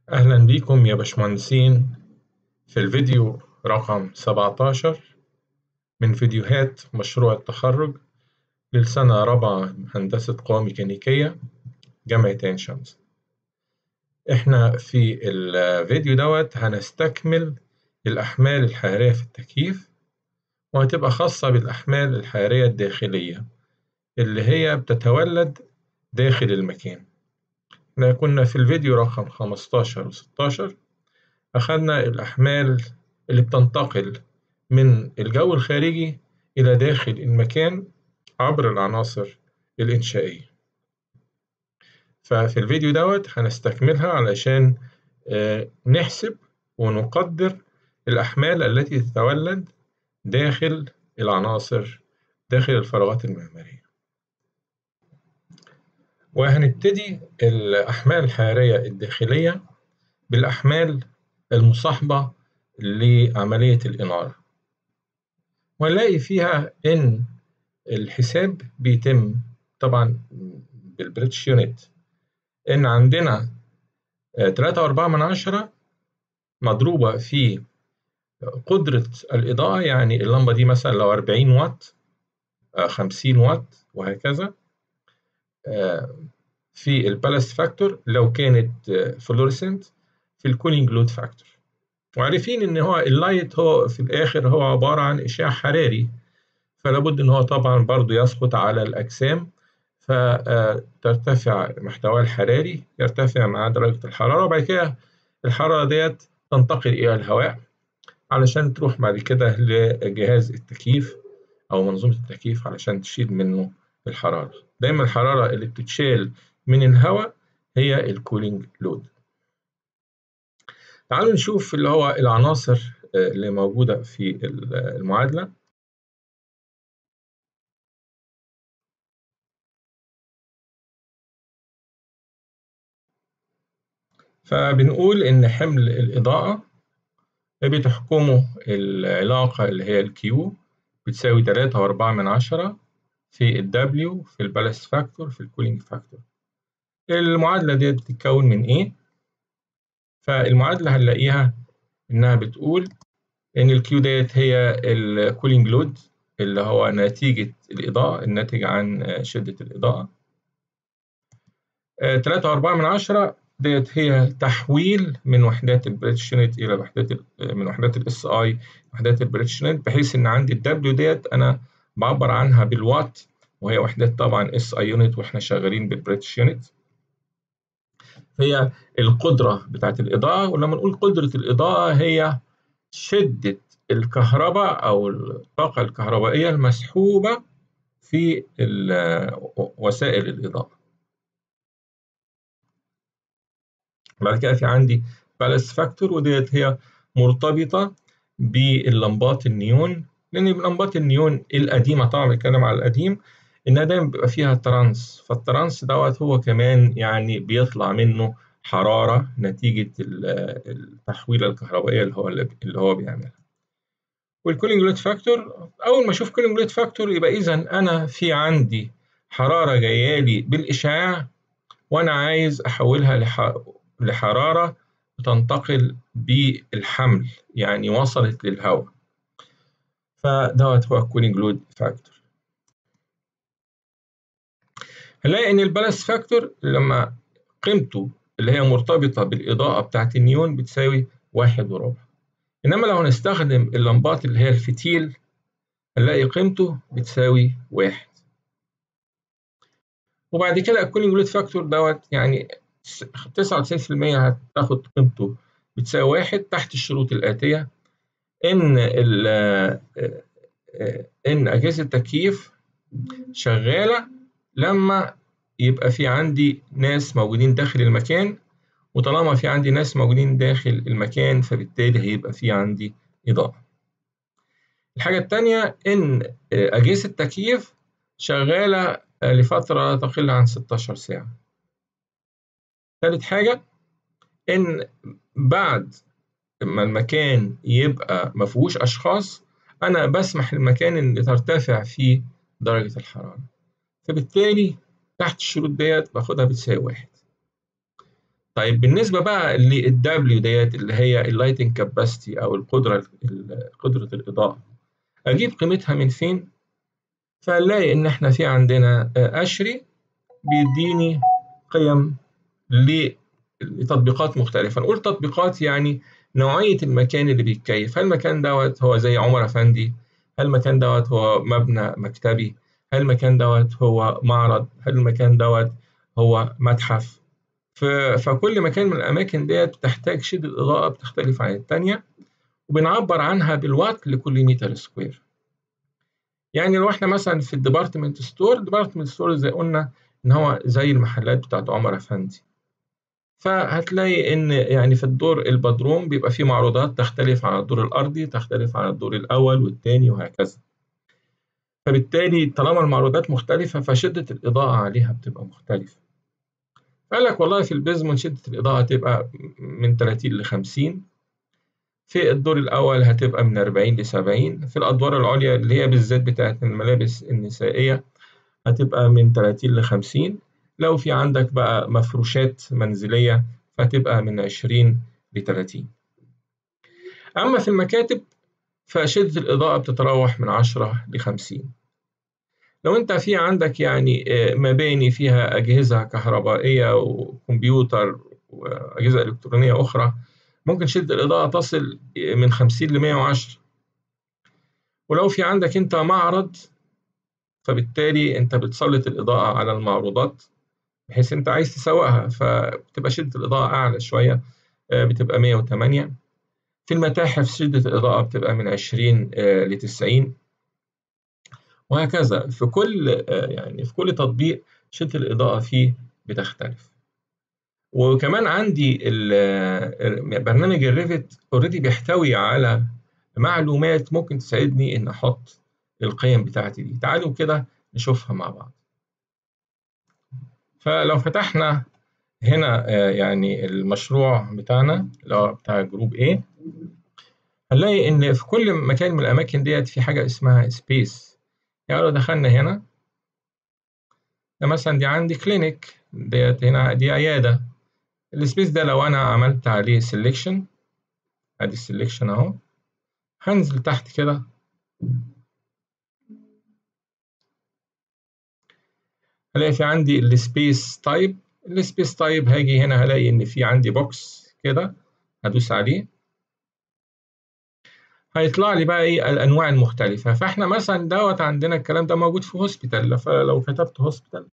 أهلا بيكم يا باشمهندسين في الفيديو رقم 17 من فيديوهات مشروع التخرج للسنة رابعة هندسة قوى ميكانيكية جامعة عين شمس إحنا في الفيديو دوت هنستكمل الأحمال الحرارية في التكييف وهتبقى خاصة بالأحمال الحرارية الداخلية اللي هي بتتولد داخل المكان احنا كنا في الفيديو رقم 15 و 16 أخذنا الأحمال اللي بتنتقل من الجو الخارجي إلى داخل المكان عبر العناصر الإنشائية ففي الفيديو دوت هنستكملها علشان نحسب ونقدر الأحمال التي تتولد داخل العناصر داخل الفراغات المعمارية وهنبتدي الأحمال الحرارية الداخلية بالأحمال المصاحبة لعملية الإنارة وهنلاقي فيها إن الحساب بيتم طبعا بالبريتش يونت إن عندنا تلاتة وأربعة من عشرة مضروبة في قدرة الإضاءة يعني اللمبة دي مثلا لو أربعين واط خمسين واط وهكذا في البالست فاكتور لو كانت فلورسنت في الكولينج لود فاكتور وعارفين ان هو اللايت هو في الاخر هو عباره عن اشعاع حراري فلا بد ان هو طبعا برضو يسقط على الاجسام فترتفع محتواه الحراري يرتفع مع درجه الحراره وبعد كده الحراره ديت تنتقل الى الهواء علشان تروح بعد كده لجهاز التكييف او منظومه التكييف علشان تشيل منه الحراره دايما الحراره اللي بتتشال من الهواء هي الكولينج لود تعالوا نشوف اللي هو العناصر اللي موجودة في المعادلة فبنقول إن حمل الإضاءة بتحكمه العلاقة اللي هي الكيو بتساوي تلاتة وأربعة من عشرة في ال W في البالست فاكتور في الكولينج فاكتور المعادلة دي بتتكون من إيه؟ فالمعادلة هنلاقيها إنها بتقول إن الكيو ديت هي الكولينج لود اللي هو نتيجة الإضاءة الناتج عن شدة الإضاءة تلاتة وأربعة من عشرة ديت هي تحويل من وحدات البريتش يونت إلى وحدات من وحدات الإس أي وحدات البريتش يونت بحيث إن عندي الدبليو ديت أنا بعبر عنها بالوات وهي وحدات طبعا اس اي يونت واحنا شغالين بالبريتش يونت هي القدرة بتاعت الإضاءة ولما نقول قدرة الإضاءة هي شدة الكهرباء أو الطاقة الكهربائية المسحوبة في وسائل الإضاءة بعد كده في عندي بالانس فاكتور وديت هي مرتبطة باللمبات النيون لأن لمبات النيون القديمة طبعا بنتكلم على القديم إنها دايما بيبقى فيها ترانس فالترانس دوت هو كمان يعني بيطلع منه حرارة نتيجة التحويلة الكهربائية اللي هو اللي هو بيعملها. والكولينج لود فاكتور أول ما أشوف كولينج لود فاكتور يبقى إذا أنا في عندي حرارة جاية لي بالإشعاع وأنا عايز أحولها لحرارة تنتقل بالحمل يعني وصلت للهواء. فدوت هو الكولينج لود فاكتور. هنلاقي إن البالانس فاكتور لما قيمته اللي هي مرتبطة بالإضاءة بتاعت النيون بتساوي واحد وربع إنما لو هنستخدم اللمبات اللي هي الفتيل هنلاقي قيمته بتساوي واحد وبعد كده الكولينج لود فاكتور دوت يعني تسعة وتسعين في المية هتاخد قيمته بتساوي واحد تحت الشروط الآتية إن ال إن أجهزة التكييف شغالة لما يبقى في عندي ناس موجودين داخل المكان وطالما في عندي ناس موجودين داخل المكان فبالتالي هيبقى في عندي إضاءة. الحاجة التانية إن أجهزة التكييف شغالة لفترة تقل عن 16 ساعة. تالت حاجة إن بعد ما المكان يبقى مفيهوش أشخاص أنا بسمح للمكان إن ترتفع فيه درجة الحرارة. فبالتالي تحت الشروط ديت باخدها بتساوي واحد طيب بالنسبة بقى للدبليو ديت اللي هي اللايتنج كاباسيتي أو القدرة قدرة الإضاءة أجيب قيمتها من فين؟ فنلاقي إن إحنا في عندنا أشري بيديني قيم لتطبيقات مختلفة نقول تطبيقات يعني نوعية المكان اللي بيتكيف هل المكان دوت هو زي عمر أفندي هل المكان دوت هو مبنى مكتبي هل المكان دوت هو معرض هل المكان دوت هو متحف فكل مكان من الأماكن ديت بتحتاج شدة إضاءة بتختلف عن التانية وبنعبر عنها بالوات لكل متر سكوير يعني لو احنا مثلا في الديبارتمنت ستور الديبارتمنت ستور زي قلنا ان هو زي المحلات بتاعت عمر افندي فهتلاقي ان يعني في الدور البدروم بيبقى فيه معروضات تختلف عن الدور الارضي تختلف عن الدور الاول والثاني وهكذا فبالتالي طالما المعروضات مختلفة فشدة الإضاءة عليها بتبقى مختلفة فقال لك والله في البيزمون شدة الإضاءة هتبقى من 30 ل 50 في الدور الأول هتبقى من 40 ل 70 في الأدوار العليا اللي هي بالذات بتاعت الملابس النسائية هتبقى من 30 ل 50 لو في عندك بقى مفروشات منزلية فهتبقى من 20 ل 30 أما في المكاتب فشدة الإضاءة بتتراوح من 10 ل 50 لو أنت في عندك يعني مباني فيها أجهزة كهربائية وكمبيوتر وأجهزة إلكترونية أخرى ممكن شدة الإضاءة تصل من 50 ل 110 ولو في عندك أنت معرض فبالتالي أنت بتسلط الإضاءة على المعروضات بحيث أنت عايز تسوقها فبتبقى شدة الإضاءة أعلى شوية بتبقى 108 في المتاحف شدة الإضاءة بتبقى من 20 ل 90 وهكذا في كل يعني في كل تطبيق شدة الإضاءة فيه بتختلف وكمان عندي برنامج الريفت اوريدي بيحتوي على معلومات ممكن تساعدني ان احط القيم بتاعتي دي تعالوا كده نشوفها مع بعض فلو فتحنا هنا يعني المشروع بتاعنا اللي هو بتاع جروب A هنلاقي ان في كل مكان من الاماكن ديت في حاجه اسمها سبيس يعني لو دخلنا هنا ده مثلا دي عندي كلينيك ديت هنا دي عياده السبيس ده لو انا عملت عليه سيلكشن ادي السيلكشن اهو هنزل تحت كده هلاقي في عندي السبيس تايب السبيس تايب هاجي هنا هلاقي ان في عندي بوكس كده هدوس عليه هيطلع لي بقى ايه الانواع المختلفه فاحنا مثلا دوت عندنا الكلام ده موجود في هوسبيتال فلو كتبت هوسبيتال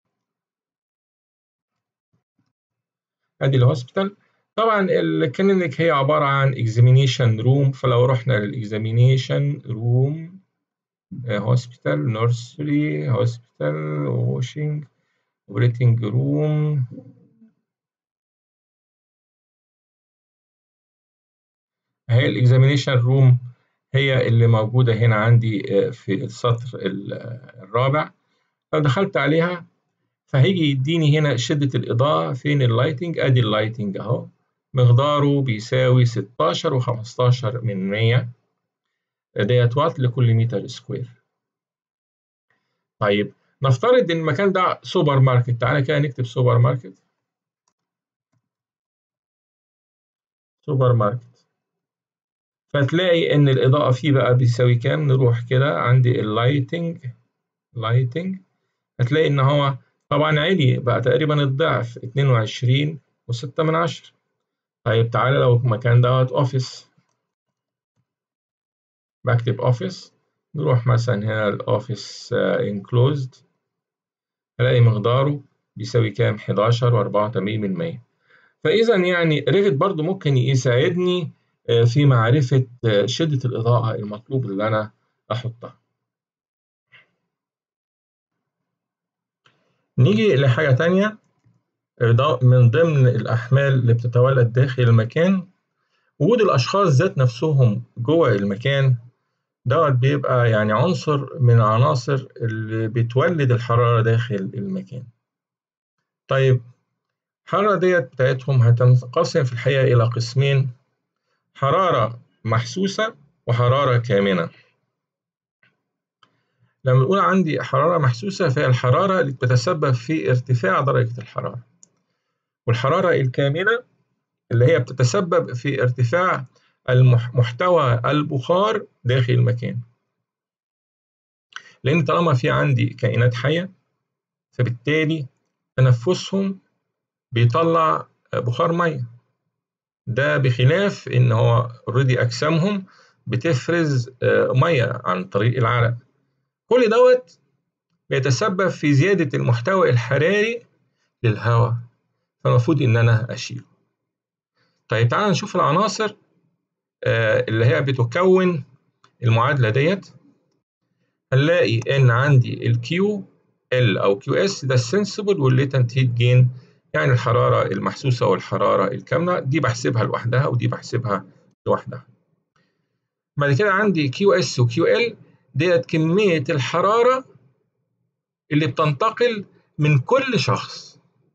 ادي الهوسبيتال طبعا الكلينيك هي عباره عن اكزامينيشن روم فلو رحنا للاكزامينيشن روم هوسبيتال نورسري هوسبيتال واشنج اوبريتنج روم هي الاكزامينيشن روم هي اللي موجودة هنا عندي في السطر الرابع لو دخلت عليها فهيجي يديني هنا شدة الإضاءة فين اللايتنج أدي اللايتنج أهو مقداره بيساوي 16 و15 من 100 ديت وات لكل متر سكوير طيب نفترض إن المكان ده سوبر ماركت تعالى كده نكتب سوبر ماركت سوبر ماركت فتلاقي ان الاضاءه فيه بقى بيساوي كام نروح كده عندي اللايتنج لايتنج هتلاقي ان هو طبعا عالي بقى تقريبا الضعف 22 وستة من عشرة طيب تعالى لو المكان دوت اوفيس بكتب اوفيس نروح مثلا هنا الاوفيس انكلوزد هلاقي مقداره بيساوي كام 11 و84 من 100 فاذا يعني ريفت برضو ممكن يساعدني في معرفة شدة الإضاءة المطلوب اللي أنا أحطها. نيجي لحاجة تانية من ضمن الأحمال اللي بتتولد داخل المكان وجود الأشخاص ذات نفسهم جوه المكان دوت بيبقى يعني عنصر من العناصر اللي بتولد الحرارة داخل المكان. طيب الحرارة ديت بتاعتهم هتنقسم في الحقيقة إلى قسمين حرارة محسوسة وحرارة كامنة لما نقول عندي حرارة محسوسة فهي الحرارة اللي بتتسبب في ارتفاع درجة الحرارة والحرارة الكامنة اللي هي بتتسبب في ارتفاع محتوى البخار داخل المكان لأن طالما في عندي كائنات حية فبالتالي تنفسهم بيطلع بخار مية ده بخلاف إن هو اوريدي أجسامهم بتفرز مية عن طريق العرق كل دوت بيتسبب في زيادة المحتوى الحراري للهواء فالمفروض إن أنا أشيله طيب تعالى نشوف العناصر اللي هي بتكون المعادلة ديت هنلاقي إن عندي الكيو ال أو كيو اس ده السنسبل والليتنت هيت جين يعني الحرارة المحسوسة والحرارة الكامنة دي بحسبها لوحدها ودي بحسبها لوحدها بعد كده عندي كيو اس وكيو ال ديت كمية الحرارة اللي بتنتقل من كل شخص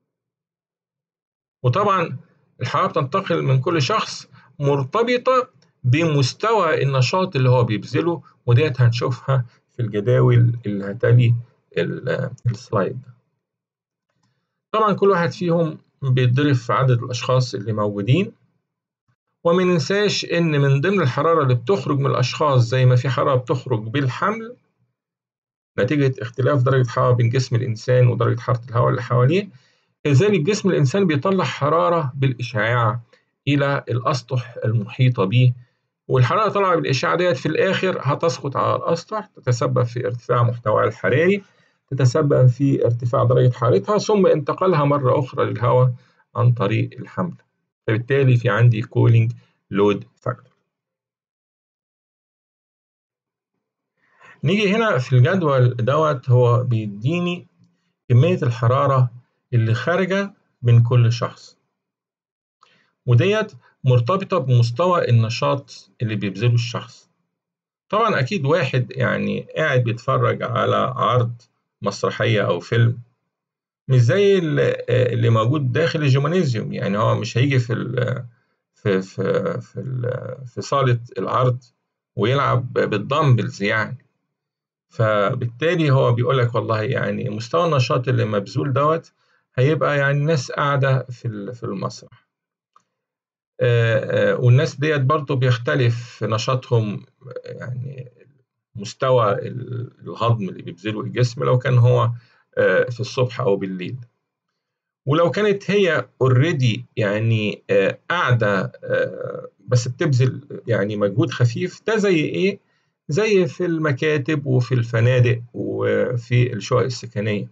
وطبعا الحرارة بتنتقل من كل شخص مرتبطة بمستوى النشاط اللي هو بيبذله وديت هنشوفها في الجداول اللي هتلي السلايد طبعا كل واحد فيهم بيتضرب في عدد الأشخاص اللي موجودين وما ننساش إن من ضمن الحرارة اللي بتخرج من الأشخاص زي ما في حرارة بتخرج بالحمل نتيجة اختلاف درجة حرارة بين جسم الإنسان ودرجة حرارة الهواء اللي حواليه كذلك جسم الإنسان بيطلع حرارة بالإشعاع إلى الأسطح المحيطة به والحرارة طالعة بالإشعاع ديت في الآخر هتسقط على الأسطح تتسبب في ارتفاع محتواها الحراري تتسبب في ارتفاع درجة حرارتها ثم انتقالها مرة أخرى للهواء عن طريق الحمل فبالتالي في عندي cooling load factor نيجي هنا في الجدول دوت هو بيديني كمية الحرارة اللي خارجة من كل شخص وديت مرتبطة بمستوى النشاط اللي بيبذله الشخص طبعا أكيد واحد يعني قاعد بيتفرج على عرض مسرحية أو فيلم مش زي اللي موجود داخل الجيمنازيوم يعني هو مش هيجي في ال في في في, ال في صالة العرض ويلعب بالدمبلز يعني فبالتالي هو بيقول لك والله يعني مستوى النشاط اللي مبذول دوت هيبقى يعني ناس قاعدة في في المسرح والناس ديت برضه بيختلف نشاطهم يعني مستوى الهضم اللي بيبذله الجسم لو كان هو في الصبح أو بالليل ولو كانت هي اوريدي يعني قاعدة بس بتبذل يعني مجهود خفيف ده زي إيه؟ زي في المكاتب وفي الفنادق وفي الشقق السكنية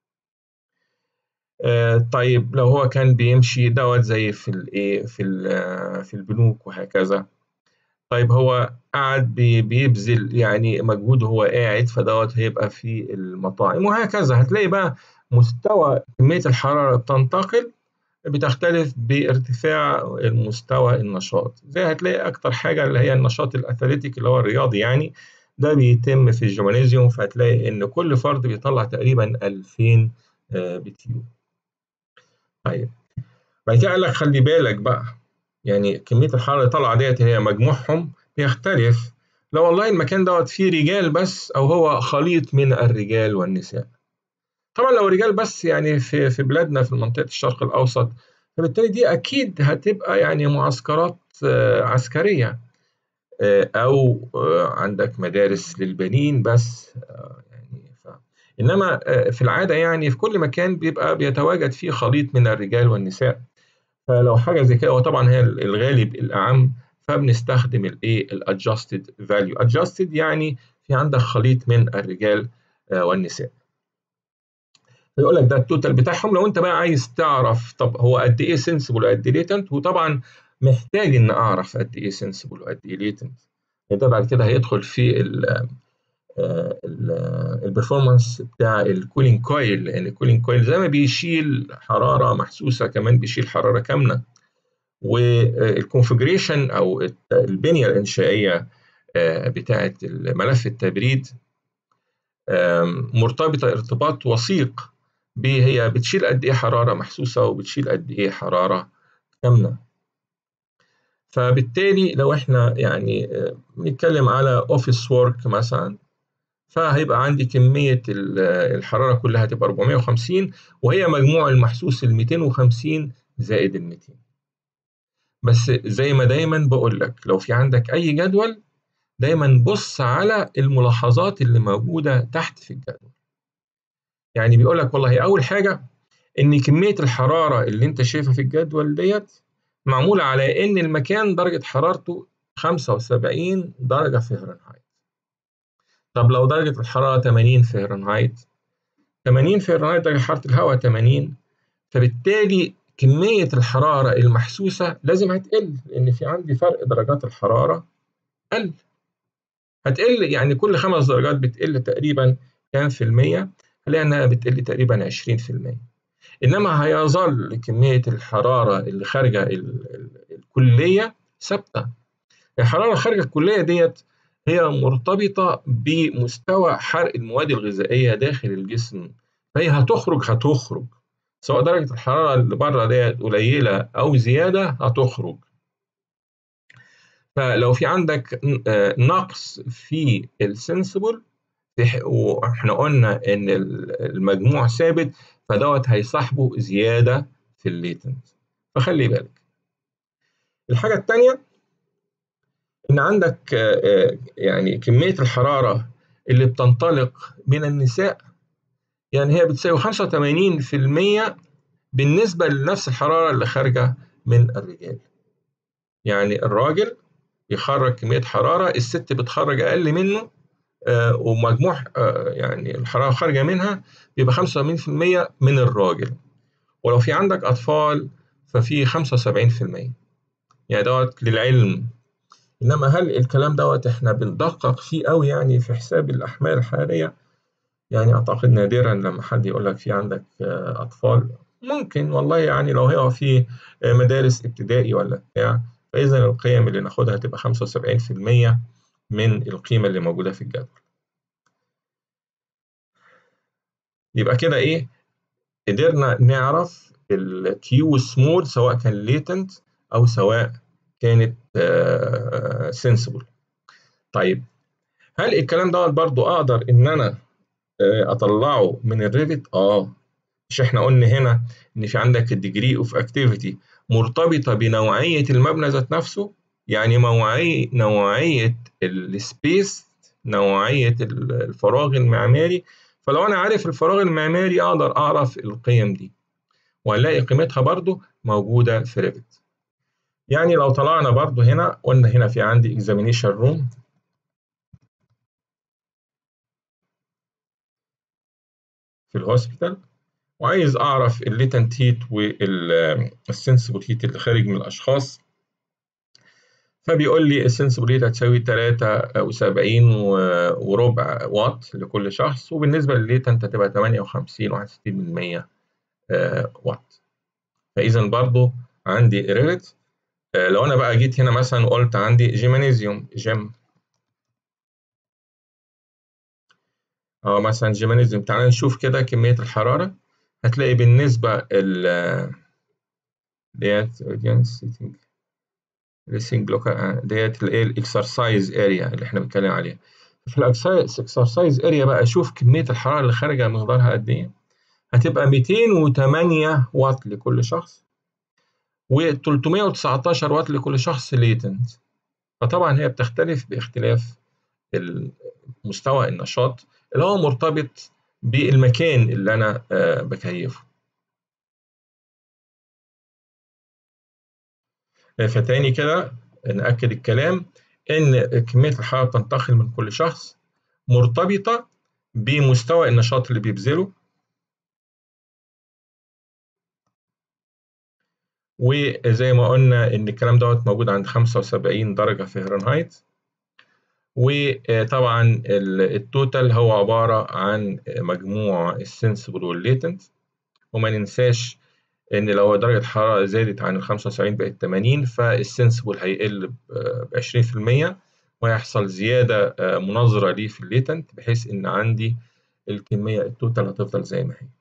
طيب لو هو كان بيمشي دوت زي في الايه في في البنوك وهكذا طيب هو قاعد بيبذل يعني مجهود هو قاعد فدوت هيبقى في المطاعم وهكذا هتلاقي بقى مستوى كمية الحرارة بتنتقل بتختلف بارتفاع المستوى النشاط زي هتلاقي أكتر حاجة اللي هي النشاط الأثليتيك اللي هو الرياضي يعني ده بيتم في الجيمنازيوم فهتلاقي إن كل فرد بيطلع تقريبا 2000 بتيو طيب بعد كده قال لك خلي بالك بقى يعني كمية الحرارة اللي طالعة ديت هي مجموعهم بيختلف لو والله المكان دوت فيه رجال بس أو هو خليط من الرجال والنساء طبعا لو رجال بس يعني في في بلادنا في منطقة الشرق الأوسط فبالتالي دي أكيد هتبقى يعني معسكرات عسكرية أو عندك مدارس للبنين بس يعني ف... إنما في العادة يعني في كل مكان بيبقى بيتواجد فيه خليط من الرجال والنساء فلو حاجة زي كده وطبعا هي الغالب الأعم فبنستخدم الايه الادجستد فاليو adjusted يعني في عندك خليط من الرجال والنساء يقول لك ده التوتال بتاعهم لو انت بقى عايز تعرف طب هو قد ايه سنسبل وقد ايه ليتنت وطبعا محتاج ان اعرف قد ايه سنسبل وقد ايه ليتنت ده بعد كده هيدخل في البرفورمانس بتاع الكولينج كويل لان الكولينج كويل زي ما بيشيل حراره محسوسه كمان بيشيل حراره كامنه والكونفجريشن او البنيه الانشائيه بتاعه ملف التبريد مرتبطه ارتباط وثيق هي بتشيل قد ايه حراره محسوسه وبتشيل قد ايه حراره كامنه فبالتالي لو احنا يعني بنتكلم على اوفيس وورك مثلا فهيبقى عندي كميه الحراره كلها هتبقى 450 وهي مجموع المحسوس ال 250 زائد ال 200 بس زي ما دايما بقول لك لو في عندك أي جدول دايما بص على الملاحظات اللي موجودة تحت في الجدول يعني بيقول لك والله أول حاجة إن كمية الحرارة اللي أنت شايفها في الجدول ديت معمولة على إن المكان درجة حرارته 75 درجة فهرنهايت طب لو درجة الحرارة 80 فهرنهايت 80 فهرنهايت درجة حرارة الهواء 80 فبالتالي كمية الحرارة المحسوسة لازم هتقل لأن في عندي فرق درجات الحرارة قل هتقل يعني كل خمس درجات بتقل تقريبا كام في المية؟ هنلاقي إنها بتقل تقريبا 20 في المية إنما هيظل كمية الحرارة اللي خارجة الكلية ثابتة الحرارة خارجة الكلية ديت هي مرتبطة بمستوى حرق المواد الغذائية داخل الجسم فهي هتخرج هتخرج سواء درجة الحرارة اللي بره ديت قليلة أو زيادة هتخرج فلو في عندك نقص في السنسبل واحنا قلنا ان المجموع ثابت فدوت هيصاحبه زياده في الليتنت فخلي بالك الحاجه الثانيه ان عندك يعني كميه الحراره اللي بتنطلق من النساء يعني هي بتساوي 85% بالنسبه لنفس الحراره اللي خارجه من الرجال يعني الراجل يخرج كميه حراره الست بتخرج اقل منه آه ومجموع آه يعني الحراره خارجه منها بيبقى 85% من الراجل ولو في عندك اطفال ففي 75% يعني دوت للعلم انما هل الكلام دوت احنا بندقق فيه قوي يعني في حساب الاحمال الحراريه يعني اعتقد نادرا لما حد يقول لك في عندك آه اطفال ممكن والله يعني لو هي في مدارس ابتدائي ولا بتاع فإذا القيم اللي ناخدها هتبقى 75% من القيمة اللي موجودة في الجدول. يبقى كده إيه؟ قدرنا نعرف الكيو سمول سواء كان ليتنت أو سواء كانت سنسبل. طيب هل الكلام دوت برضو أقدر إن أنا أطلعه من الريفت؟ آه مش إحنا قلنا هنا إن في عندك الديجري أوف أكتيفيتي مرتبطة بنوعية المبنى ذات نفسه يعني نوعية نوعية السبيس نوعية الفراغ المعماري فلو أنا عارف الفراغ المعماري أقدر أعرف القيم دي وهنلاقي قيمتها برضو موجودة في ريفت يعني لو طلعنا برضو هنا قلنا هنا في عندي examination room في الهوسبيتال وعايز اعرف الليتنت هيت والسنسبل هيت اللي خارج من الاشخاص فبيقول لي السنسبل هيت هتساوي 73 وربع واط لكل شخص وبالنسبه للليتنت هتبقى 58 و61% واط فاذا برضو عندي ريفت لو انا بقى جيت هنا مثلا وقلت عندي جيمانيزيوم جيم اه مثلا جيمانيزيوم تعالى نشوف كده كميه الحراره هتلاقي بالنسبة ال ديت audience sitting listening block ديت الايه الاكسرسايز اريا اللي احنا بنتكلم عليها في الاكسرسايز اريا بقى اشوف كمية الحرارة اللي خارجة مقدارها قد ايه هتبقى 208 واط لكل شخص و319 واط لكل شخص ليتنت فطبعا هي بتختلف باختلاف مستوى النشاط اللي هو مرتبط بالمكان اللي أنا بكيفه فتاني كده نأكد الكلام إن كمية الحرارة تنتقل من كل شخص مرتبطة بمستوى النشاط اللي بيبذله وزي ما قلنا إن الكلام دوت موجود عند 75 درجة فهرنهايت وطبعا التوتال هو عبارة عن مجموع السنسبل والليتنت وما ننساش إن لو درجة الحرارة زادت عن ال 75 بقت 80 فالسنسبل هيقل ب 20% ويحصل زيادة مناظرة ليه في الليتنت بحيث إن عندي الكمية التوتال هتفضل زي ما هي.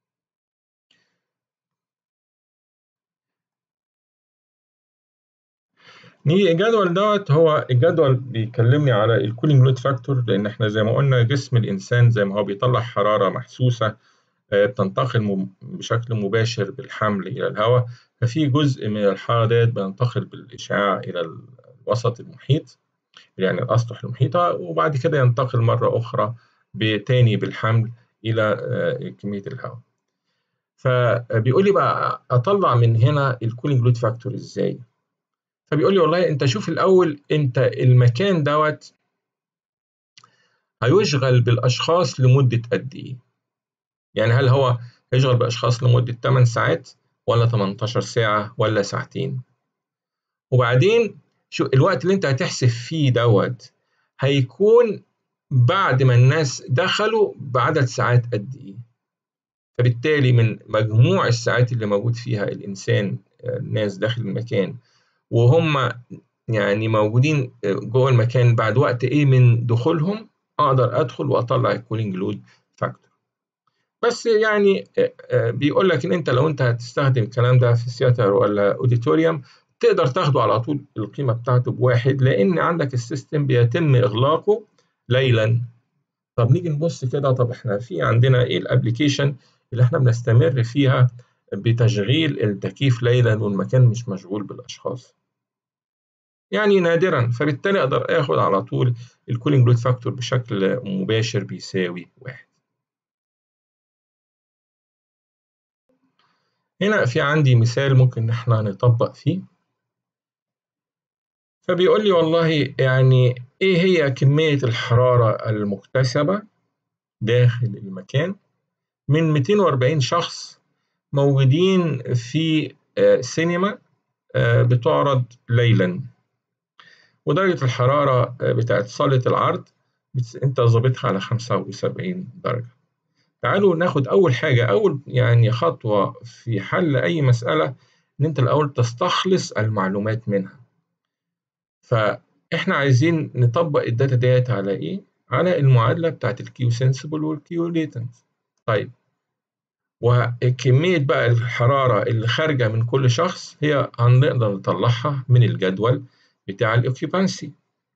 نيجي الجدول دوت هو الجدول بيكلمني على الكولينج لود فاكتور لان احنا زي ما قلنا جسم الانسان زي ما هو بيطلع حراره محسوسه بتنتقل بشكل مباشر بالحمل الى الهواء ففي جزء من الحرارة ديت بينتقل بالإشعاع إلى الوسط المحيط يعني الأسطح المحيطة وبعد كده ينتقل مرة أخرى تاني بالحمل إلى كمية الهواء. فبيقول لي بقى أطلع من هنا الكولينج لود فاكتور إزاي؟ فبيقول لي والله أنت شوف الأول أنت المكان دوت هيشغل بالأشخاص لمدة قد إيه؟ يعني هل هو هيشغل بأشخاص لمدة 8 ساعات ولا 18 ساعة ولا ساعتين؟ وبعدين شو الوقت اللي أنت هتحسب فيه دوت هيكون بعد ما الناس دخلوا بعدد ساعات قد إيه؟ فبالتالي من مجموع الساعات اللي موجود فيها الإنسان الناس داخل المكان وهم يعني موجودين جوه المكان بعد وقت إيه من دخولهم أقدر أدخل وأطلع الكولينج لود فاكتور. بس يعني بيقول لك إن أنت لو أنت هتستخدم الكلام ده في سياتر ولا أوديتوريوم تقدر تاخده على طول القيمة بتاعته بواحد لأن عندك السيستم بيتم إغلاقه ليلا. طب نيجي نبص كده طب إحنا في عندنا إيه الأبلكيشن اللي إحنا بنستمر فيها بتشغيل التكييف ليلا والمكان مش مشغول بالأشخاص. يعني نادرا فبالتالي أقدر آخد على طول الكولينج لود فاكتور بشكل مباشر بيساوي واحد. هنا في عندي مثال ممكن إحنا نطبق فيه. فبيقول لي والله يعني إيه هي كمية الحرارة المكتسبة داخل المكان من 240 شخص موجودين في سينما بتعرض ليلا ودرجة الحرارة بتاعت صالة العرض أنت ظابطها على 75 درجة. تعالوا ناخد أول حاجة أول يعني خطوة في حل أي مسألة إن أنت الأول تستخلص المعلومات منها. فإحنا عايزين نطبق الداتا ديت على إيه؟ على المعادلة بتاعت الكيو سنسبل والكيو ليتنت. طيب وكمية بقى الحرارة اللي خارجة من كل شخص هي هنقدر نطلعها من الجدول بتاع الاوكيبانسي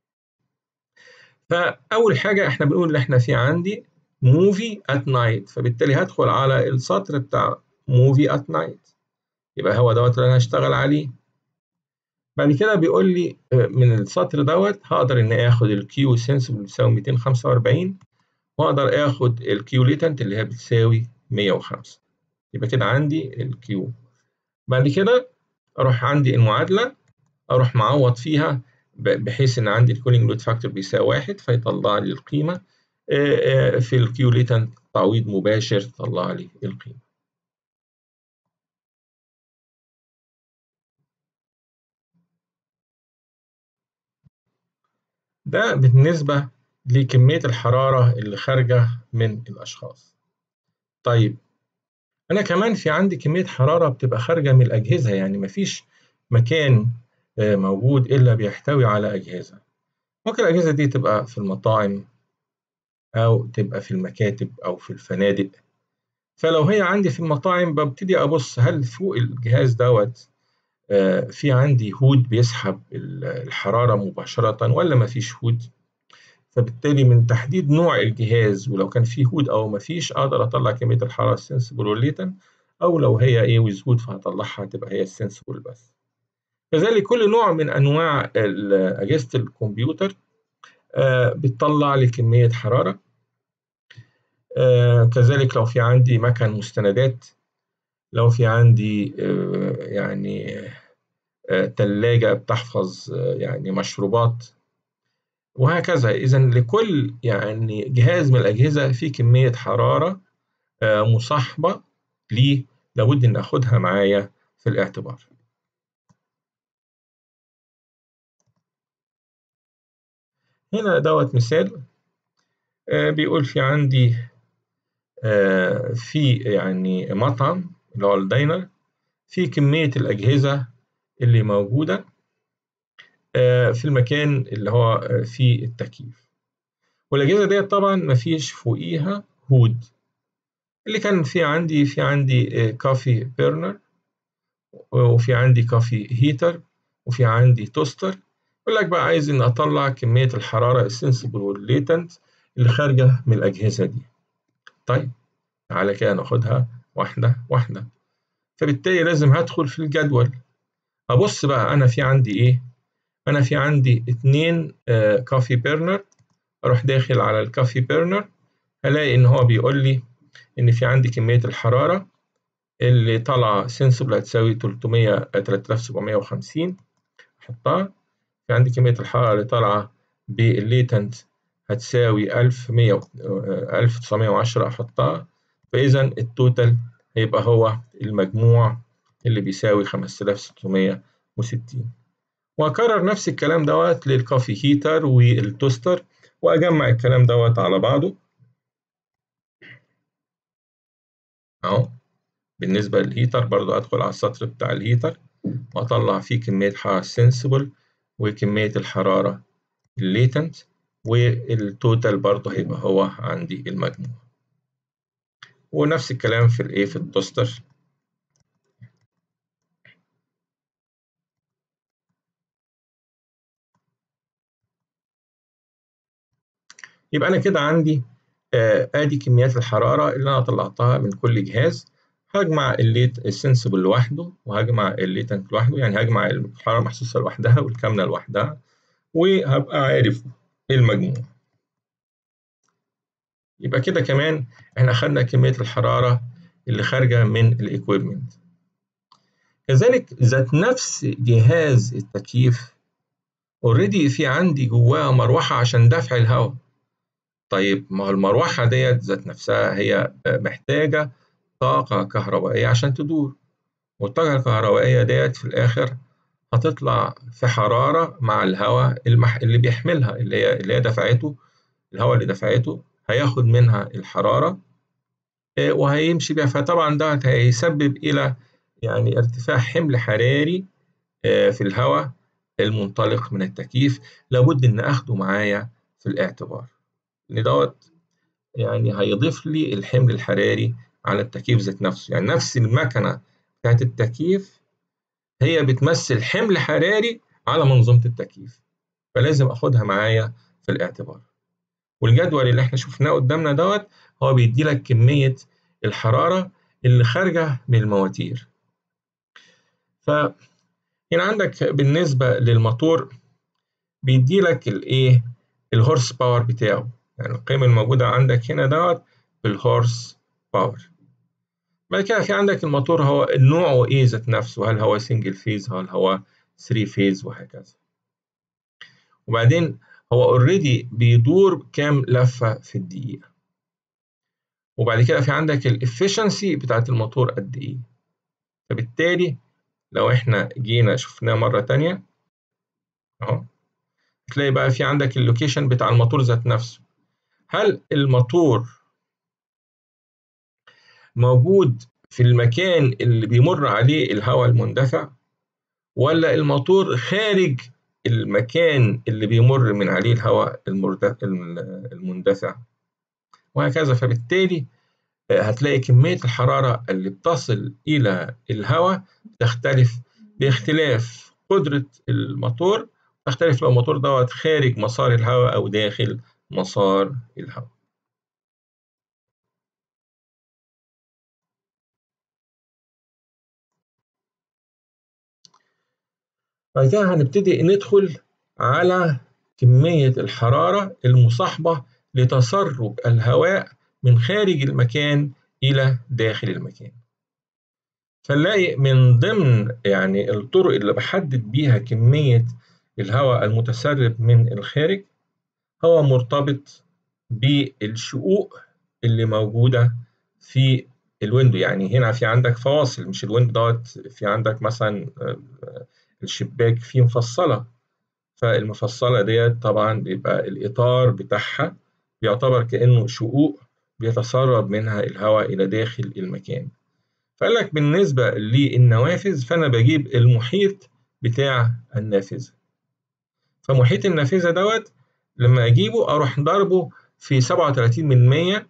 فأول حاجة إحنا بنقول اللي إحنا في عندي موفي أت نايت فبالتالي هدخل على السطر بتاع موفي أت نايت يبقى هو دوت اللي أنا هشتغل عليه بعد كده بيقول لي من السطر دوت هقدر إن آخد الكيو سنسبل بتساوي 245 وأقدر آخد الكيو ليتنت اللي هي بتساوي 105 يبقى كده عندي الكيو بعد كده أروح عندي المعادلة أروح معوض فيها بحيث إن عندي الكولينج لود فاكتور بيساوي واحد فيطلع لي القيمة في الكيو ليتنت تعويض مباشر طلع لي القيمة ده بالنسبة لكمية الحرارة اللي خارجة من الأشخاص طيب أنا كمان في عندي كمية حرارة بتبقى خارجة من الأجهزة يعني مفيش مكان موجود إلا بيحتوي على أجهزة ممكن الأجهزة دي تبقى في المطاعم أو تبقى في المكاتب أو في الفنادق فلو هي عندي في المطاعم ببتدي أبص هل فوق الجهاز دوت في عندي هود بيسحب الحرارة مباشرة ولا مفيش هود فبالتالي من تحديد نوع الجهاز ولو كان فيه هود أو مفيش أقدر أطلع كمية الحرارة السنسبل والليتن أو لو هي إيه ويز هود فهطلعها تبقى هي السنسبل بس كذلك كل نوع من أنواع أجهزة الكمبيوتر بتطلع لي كمية حرارة كذلك لو في عندي مكن مستندات لو في عندي يعني تلاجة بتحفظ يعني مشروبات وهكذا إذا لكل يعني جهاز من الأجهزة في كمية حرارة مصاحبة ليه لابد إن أخدها معايا في الاعتبار. هنا دوت مثال بيقول في عندي في يعني مطعم اللي هو الداينر في كمية الأجهزة اللي موجودة في المكان اللي هو فيه التكييف والأجهزة ديت طبعا مفيش فوقيها هود اللي كان في عندي في عندي كافي بيرنر وفي عندي كافي هيتر وفي عندي توستر يقول لك بقى عايز إن أطلع كمية الحرارة السنسبل والليتنت اللي خارجة من الأجهزة دي طيب تعالى كده ناخدها واحدة واحدة فبالتالي لازم هدخل في الجدول ابص بقى انا في عندي ايه انا في عندي اتنين آه كافي بيرنر اروح داخل على الكافي بيرنر هلاقي ان هو بيقول لي ان في عندي كميه الحراره اللي طالعه سنسبل هتساوي 300 3750 احطها في عندي كميه الحراره اللي طالعه بالليتنت هتساوي 1100 1910 احطها فاذا التوتال هيبقى هو المجموع اللي بيساوي 5660 وأكرر نفس الكلام دوت للكافي هيتر والتوستر وأجمع الكلام دوت على بعضه أهو بالنسبة للهيتر برضو أدخل على السطر بتاع الهيتر وأطلع فيه كمية حرارة سنسبل وكمية الحرارة الليتنت والتوتال برضو هيبقى هو عندي المجموع ونفس الكلام في الايه في التوستر يبقى انا كده عندي آه ادي كميات الحراره اللي انا طلعتها من كل جهاز هجمع الليت السنسبل لوحده وهجمع الليتنت لوحده يعني هجمع الحراره المحسوسه لوحدها والكامله لوحدها وهبقى عارف ايه المجموع يبقى كده كمان احنا اخدنا كميه الحراره اللي خارجه من الايكويبمنت كذلك ذات نفس جهاز التكييف اوريدي في عندي جواه مروحه عشان دفع الهواء طيب ما هو المروحه ديت ذات نفسها هي محتاجه طاقه كهربائيه عشان تدور والطاقه الكهربائيه ديت في الاخر هتطلع في حراره مع الهواء المح... اللي بيحملها اللي هي اللي هي دفعته الهواء اللي دفعته هياخد منها الحراره وهيمشي بيها فطبعا ده هيسبب الى يعني ارتفاع حمل حراري في الهواء المنطلق من التكييف لابد ان اخده معايا في الاعتبار ان دوت يعني هيضيف لي الحمل الحراري على التكييف ذات نفسه يعني نفس المكنه بتاعت التكييف هي بتمثل حمل حراري على منظومه التكييف فلازم اخدها معايا في الاعتبار والجدول اللي احنا شفناه قدامنا دوت هو بيدي لك كميه الحراره اللي خارجه من المواتير ف هنا عندك بالنسبه للموتور بيدي لك الايه الهورس باور بتاعه يعني القيمه الموجوده عندك هنا دوت بالهورس باور بعد كده في عندك الموتور هو نوعه ايه ذات نفسه هل هو سنجل فيز هل هو 3 فيز وهكذا وبعدين هو اوريدي بيدور كام لفه في الدقيقه وبعد كده في عندك الافشنسي بتاعت الموتور قد ايه فبالتالي لو احنا جينا شفناه مره تانية اهو تلاقي بقى في عندك اللوكيشن بتاع الموتور ذات نفسه هل الموتور موجود في المكان اللي بيمر عليه الهواء المندفع ولا الموتور خارج المكان اللي بيمر من عليه الهواء المندفع وهكذا فبالتالي هتلاقي كمية الحرارة اللي بتصل إلى الهواء تختلف باختلاف قدرة الموتور تختلف لو الموتور دوت خارج مسار الهواء أو داخل مسار الهواء بعد كده هنبتدي ندخل على كمية الحرارة المصاحبة لتسرب الهواء من خارج المكان إلى داخل المكان فنلاقي من ضمن يعني الطرق اللي بحدد بيها كمية الهواء المتسرب من الخارج هو مرتبط بالشقوق اللي موجودة في الويندو يعني هنا في عندك فواصل مش الويندو دوت في عندك مثلا الشباك فيه مفصلة فالمفصلة ديت طبعا بيبقى الإطار بتاعها بيعتبر كأنه شقوق بيتسرب منها الهواء إلى داخل المكان فقال لك بالنسبة للنوافذ فأنا بجيب المحيط بتاع النافذة فمحيط النافذة دوت لما أجيبه أروح ضربه في 37 من 100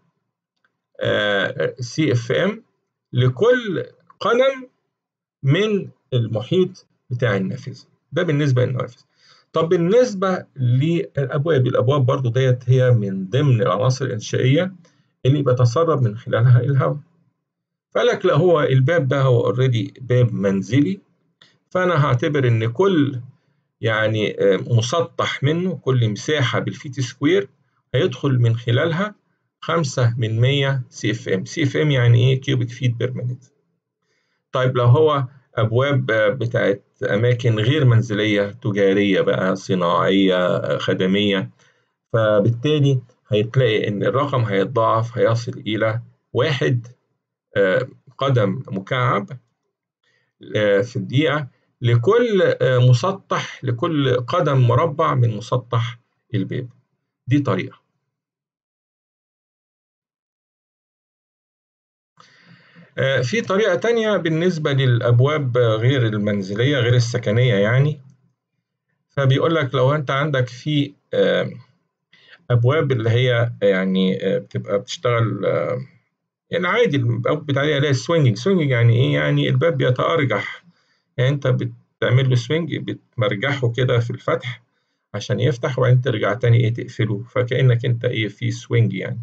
سي اف ام لكل قدم من المحيط بتاع النافذة ده بالنسبة للنوافذ طب بالنسبة للأبواب الأبواب برضو ديت هي من ضمن العناصر الإنشائية اللي بيتسرب من خلالها الهواء فقال لك لا هو الباب ده هو اوريدي باب منزلي فانا هعتبر ان كل يعني مسطح منه كل مساحه بالفيت سكوير هيدخل من خلالها 5 من 100 سي اف ام سي اف ام يعني ايه كيوبيك فيت بير مينيت طيب لو هو ابواب بتاعت اماكن غير منزليه تجاريه بقى صناعيه خدميه فبالتالي هتلاقي ان الرقم هيتضاعف هيصل الى واحد قدم مكعب في الدقيقه لكل مسطح لكل قدم مربع من مسطح الباب دي طريقه في طريقة تانية بالنسبة للأبواب غير المنزلية غير السكنية يعني فبيقول لك لو أنت عندك في أبواب اللي هي يعني بتبقى بتشتغل يعني عادي الأبواب بتاعتها اللي هي سوينجنج سوينجنج يعني إيه؟ يعني الباب بيتأرجح يعني أنت بتعمل له سوينج بتمرجحه كده في الفتح عشان يفتح وبعدين ترجع تاني إيه تقفله فكأنك أنت إيه في سوينج يعني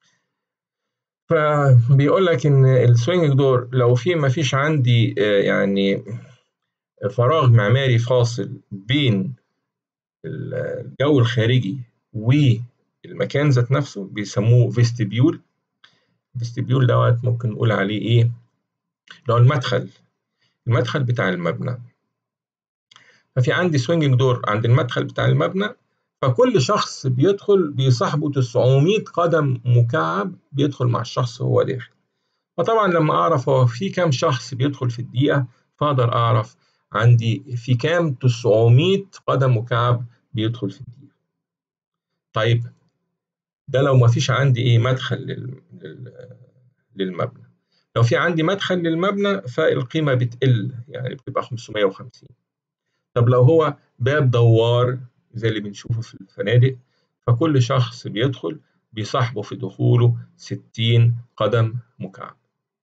فبيقول لك ان السوينج دور لو في ما فيش عندي يعني فراغ معماري فاصل بين الجو الخارجي والمكان ذات نفسه بيسموه فيستبيول الفيستبيول دوت ممكن نقول عليه ايه لو المدخل المدخل بتاع المبنى ففي عندي سوينجنج دور عند المدخل بتاع المبنى فكل شخص بيدخل بيصاحبه 900 قدم مكعب بيدخل مع الشخص وهو داخل فطبعا لما اعرف هو في كام شخص بيدخل في الدقيقه فاقدر اعرف عندي في كام 900 قدم مكعب بيدخل في الدقيقه طيب ده لو ما فيش عندي ايه مدخل لل... للمبنى لو في عندي مدخل للمبنى فالقيمه بتقل يعني بتبقى 550 طب لو هو باب دوار زي اللي بنشوفه في الفنادق فكل شخص بيدخل بيصاحبه في دخوله 60 قدم مكعب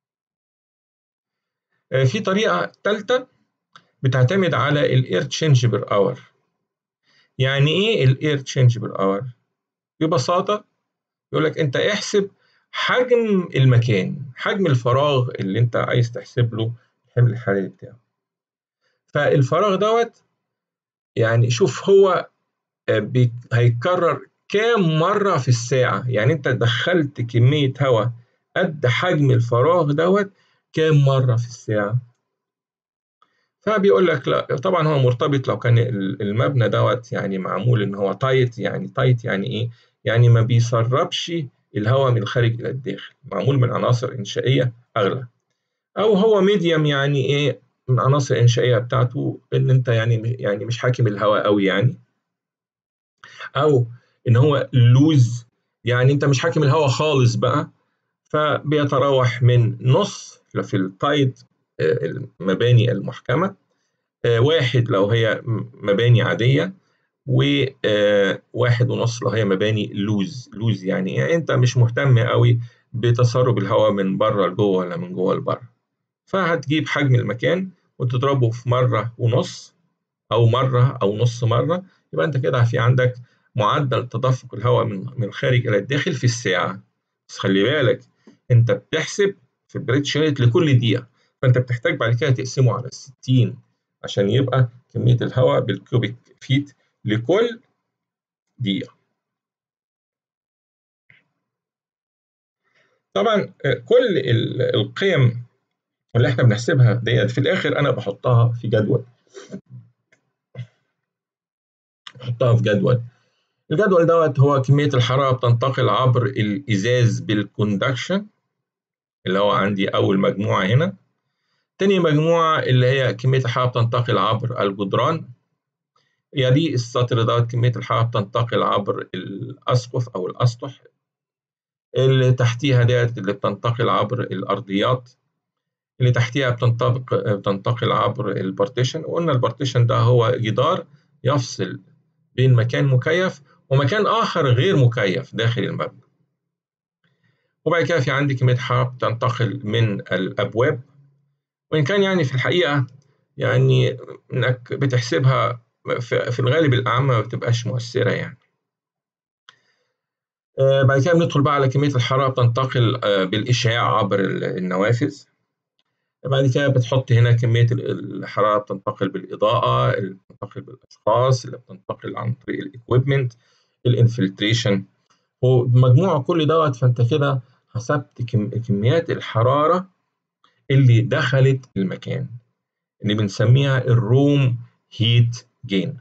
في طريقة ثالثة بتعتمد على الاير تشينج بير اور يعني ايه الاير تشينج بير اور ببساطة يقول لك انت احسب حجم المكان حجم الفراغ اللي انت عايز تحسب له الحمل الحراري بتاعه فالفراغ دوت يعني شوف هو هيتكرر كام مرة في الساعة يعني أنت دخلت كمية هواء قد حجم الفراغ دوت كام مرة في الساعة فبيقول لك لا طبعا هو مرتبط لو كان المبنى دوت يعني معمول ان هو تايت يعني تايت يعني ايه يعني ما بيسربش الهواء من الخارج الى الداخل معمول من عناصر انشائيه اغلى او هو ميديم يعني ايه من عناصر الانشائيه بتاعته ان انت يعني يعني مش حاكم الهواء قوي يعني او ان هو لوز يعني انت مش حاكم الهواء خالص بقى فبيتراوح من نص في التايد المباني المحكمه واحد لو هي مباني عاديه وواحد ونص لو هي مباني لوز لوز يعني, يعني انت مش مهتم قوي بتسرب الهواء من بره لجوه ولا من جوه لبره فهتجيب حجم المكان وتضربه في مره ونص او مره او نص مره يبقى انت كده في عندك معدل تدفق الهواء من من الخارج الى الداخل في الساعه بس خلي بالك انت بتحسب في بريد يونت لكل دقيقه فانت بتحتاج بعد كده تقسمه على 60 عشان يبقى كميه الهواء بالكوبيك فيت لكل دقيقه طبعا كل القيم اللي احنا بنحسبها ديت في الاخر انا بحطها في جدول بحطها في جدول الجدول دوت هو كمية الحرارة بتنتقل عبر الإزاز بالكوندكشن اللي هو عندي أول مجموعة هنا تاني مجموعة اللي هي كمية الحرارة بتنتقل عبر الجدران يلي السطر دوت كمية الحرارة بتنتقل عبر الأسقف أو الأسطح اللي تحتيها ديت اللي بتنتقل عبر الأرضيات اللي تحتيها بتنطبق بتنتقل عبر البارتيشن وقلنا البارتيشن ده هو جدار يفصل بين مكان مكيف ومكان آخر غير مكيف داخل المبنى وبعد كده في عندي كمية حرارة بتنتقل من الأبواب وإن كان يعني في الحقيقة يعني إنك بتحسبها في الغالب الأعمى ما بتبقاش مؤثرة يعني بعد كده بندخل بقى على كمية الحرارة بتنتقل بالإشعاع عبر النوافذ بعد كده بتحط هنا كمية الحرارة بتنتقل بالإضاءة اللي بتنتقل بالأشخاص اللي بتنتقل عن طريق الإكويبمنت الانفلتريشن ومجموع كل دوت فأنت كده حسبت كميات الحرارة اللي دخلت المكان اللي بنسميها الروم هيت جين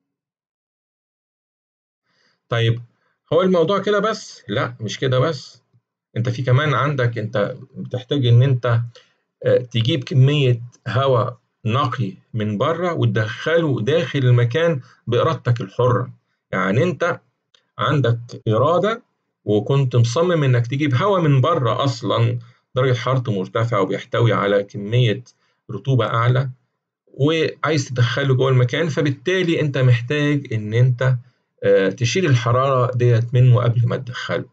طيب هو الموضوع كده بس؟ لا مش كده بس انت في كمان عندك انت بتحتاج ان انت تجيب كمية هواء نقي من بره وتدخله داخل المكان بإرادتك الحرة يعني انت عندك إرادة وكنت مصمم انك تجيب هواء من بره اصلا درجة حرارته مرتفعة وبيحتوي على كمية رطوبة أعلى وعايز تدخله جوه المكان فبالتالي انت محتاج ان انت تشيل الحرارة ديت منه قبل ما تدخله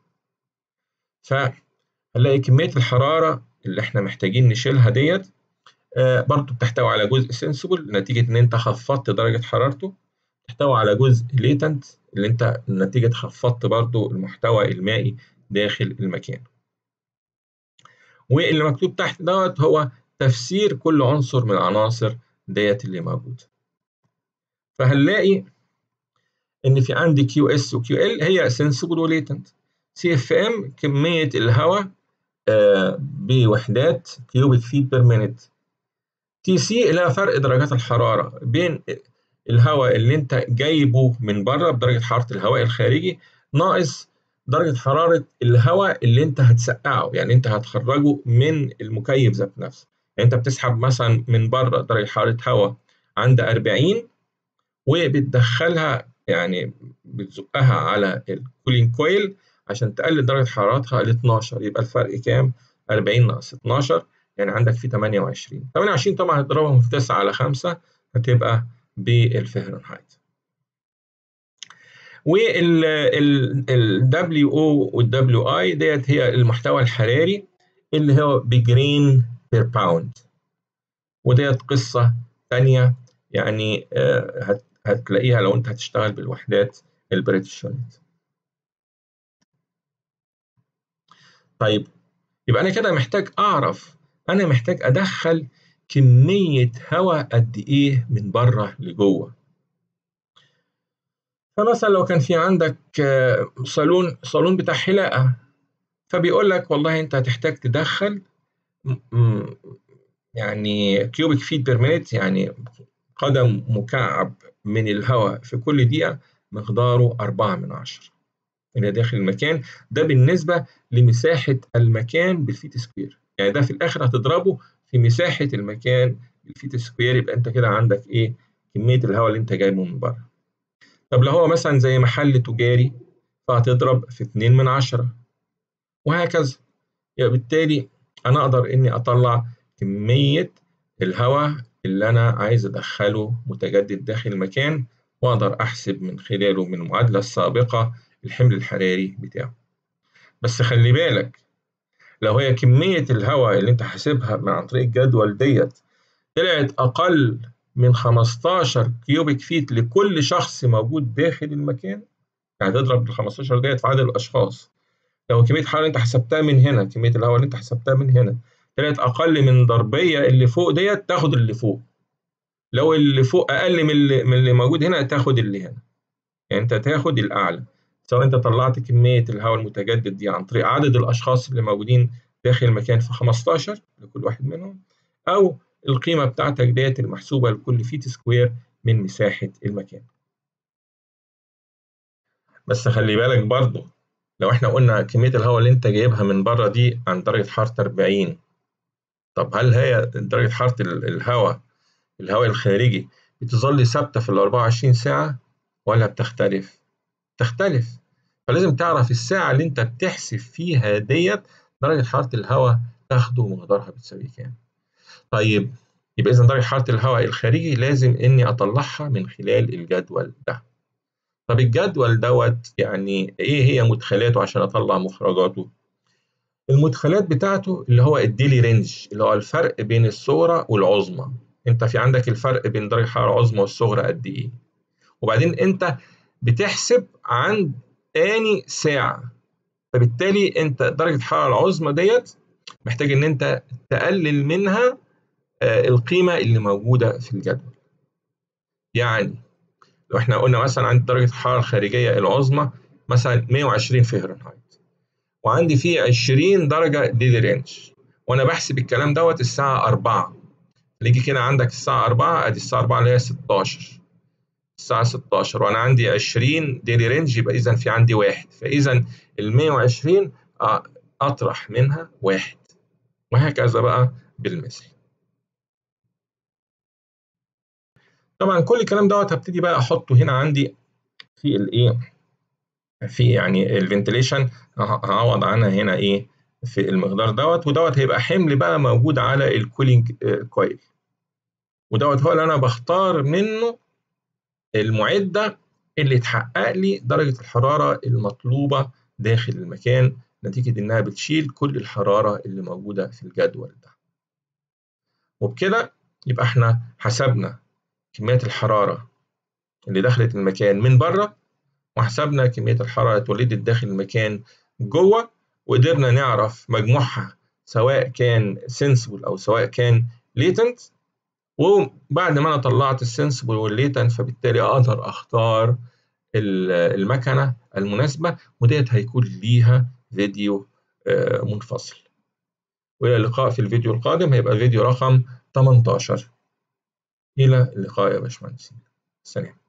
فهنلاقي كمية الحرارة اللي احنا محتاجين نشيلها ديت برضو بتحتوي على جزء سنسبل نتيجة ان انت خفضت درجة حرارته تحتوي على جزء ليتنت اللي انت نتيجة خفضت برضو المحتوى المائي داخل المكان واللي مكتوب تحت دوت هو تفسير كل عنصر من العناصر ديت اللي موجودة فهنلاقي ان في عندي كيو اس وكيو ال هي سنسبل وليتنت سي اف ام كميه الهواء آه بوحدات كيوبيك فيت بير مينيت تي سي اللي هي فرق درجات الحراره بين الهواء اللي انت جايبه من بره بدرجه حراره الهواء الخارجي ناقص درجه حراره الهواء اللي انت هتسقعه يعني انت هتخرجه من المكيف ذات نفسه يعني انت بتسحب مثلا من بره درجه حراره هواء عند 40 وبتدخلها يعني بتزقها على الكولين كويل عشان تقلل درجة حرارتها ل 12 يبقى الفرق كام؟ 40 ناقص 12 يعني عندك في 28 28 طبعا هتضربهم في 9 على 5 هتبقى بالفهرنهايت وال ال WO وال WI ديت هي المحتوى الحراري اللي هو بجرين بير باوند وديت قصة تانية يعني هت هتلاقيها لو انت هتشتغل بالوحدات البريتش يونت طيب يبقى انا كده محتاج اعرف انا محتاج ادخل كمية هواء قد ايه من بره لجوه فمثلا لو كان في عندك صالون صالون بتاع حلاقة فبيقول لك والله انت هتحتاج تدخل يعني كيوبيك فيت بير مينيت يعني قدم مكعب من الهواء في كل دقيقة مقداره أربعة من عشرة إلى داخل المكان ده بالنسبة لمساحة المكان بالفيت سكوير يعني ده في الآخر هتضربه في مساحة المكان بالفيت سكوير يبقى أنت كده عندك إيه كمية الهواء اللي أنت جايبه من بره طب لو هو مثلا زي محل تجاري فهتضرب في اتنين من عشرة وهكذا يعني بالتالي أنا أقدر إني أطلع كمية الهواء اللي أنا عايز أدخله متجدد داخل المكان وأقدر أحسب من خلاله من المعادلة السابقة الحمل الحراري بتاعه بس خلي بالك لو هي كمية الهواء اللي أنت حاسبها من عن طريق الجدول ديت طلعت أقل من 15 كيوبيك فيت لكل شخص موجود داخل المكان يعني تضرب ال 15 ديت في عدد الأشخاص لو كمية الحرارة اللي أنت حسبتها من هنا كمية الهواء اللي أنت حسبتها من هنا طلعت أقل من ضربية اللي فوق ديت تاخد اللي فوق لو اللي فوق أقل من اللي, من اللي موجود هنا تاخد اللي هنا يعني أنت تاخد الأعلى سواء أنت طلعت كمية الهواء المتجدد دي عن طريق عدد الأشخاص اللي موجودين داخل المكان في 15 لكل واحد منهم أو القيمة بتاعتك ديت المحسوبة لكل فيت سكوير من مساحة المكان بس خلي بالك برضه لو احنا قلنا كمية الهواء اللي انت جايبها من بره دي عن درجة حرارة 40 طب هل هي درجة حرارة الهواء الهواء الخارجي بتظل ثابتة في ال 24 ساعة ولا بتختلف؟ تختلف فلازم تعرف الساعة اللي انت بتحسب فيها ديت درجة حرارة الهواء تاخده مقدارها بتساوي كام؟ طيب يبقى إذا درجة حرارة الهواء الخارجي لازم إني أطلعها من خلال الجدول ده. طب الجدول دوت يعني إيه هي مدخلاته عشان أطلع مخرجاته؟ المدخلات بتاعته اللي هو الديلي رينج اللي هو الفرق بين الصغرى والعظمى. أنت في عندك الفرق بين درجة الحرارة العظمى والصغرى قد إيه؟ وبعدين أنت بتحسب عند تاني ساعة. فبالتالي أنت درجة الحرارة العظمى ديت محتاج إن أنت تقلل منها القيمة اللي موجودة في الجدول يعني لو احنا قلنا مثلا عندي درجة الحرارة الخارجية العظمى مثلا 120 فهرنهايت وعندي فيه 20 درجة ديلي رينج وانا بحسب الكلام دوت الساعة 4 نيجي كده عندك الساعة 4 ادي الساعة 4 اللي هي 16 الساعة 16 وانا عندي 20 ديلي رينج يبقى اذا في عندي واحد فاذا ال 120 اطرح منها واحد وهكذا بقى بالمثل طبعا كل الكلام دوت هبتدي بقى احطه هنا عندي في الايه في يعني الفنتليشن هعوض عنها هنا ايه في المقدار دوت ودوت هيبقى حمل بقى موجود على الكولينج كويل ودوت هو اللي انا بختار منه المعده اللي تحقق لي درجه الحراره المطلوبه داخل المكان نتيجه انها بتشيل كل الحراره اللي موجوده في الجدول ده وبكده يبقى احنا حسبنا كميات الحراره اللي دخلت المكان من بره وحسبنا كميه الحراره اللي اتولدت داخل المكان جوه وقدرنا نعرف مجموعها سواء كان سنسبل او سواء كان ليتنت وبعد ما انا طلعت السنسبل والليتنت فبالتالي اقدر اختار المكنه المناسبه وديت هيكون ليها فيديو منفصل والى اللقاء في الفيديو القادم هيبقى الفيديو رقم 18 الى اللقاء يا باشمهندسين سلام